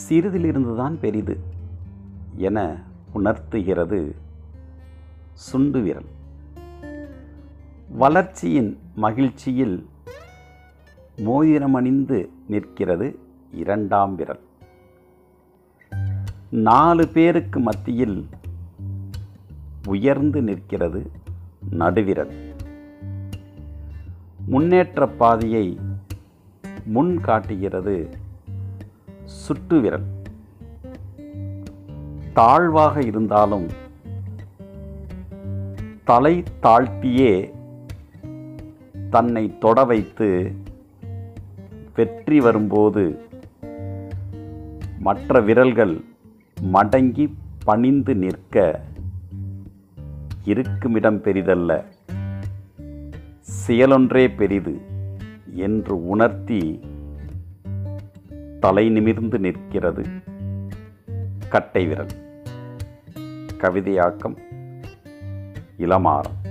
சிறிதிலிருந்துதான் பெரிது என உணர்த்துகிறது சுண்டு விரல் வளர்ச்சியின் மகிழ்ச்சியில் மோதிரமணிந்து நிற்கிறது இரண்டாம் விரல் நாலு பேருக்கு மத்தியில் உயர்ந்து நிற்கிறது நடுவிரல் முன்னேற்ற பாதையை முன் காட்டுகிறது சுட்டு விரல் தாழ்வாக இருந்தாலும் தலை தாழ்த்தியே தன்னை தொட வைத்து வெற்றி வரும்போது மற்ற விரல்கள் மடங்கி பணிந்து நிற்க இருக்குமிடம் பெரிதல்ல செயலொன்றே பெரிது என்று உணர்த்தி தலை நிமிர்ந்து நிற்கிறது கட்டை விரல் கவிதையாக்கம் இளமாறம்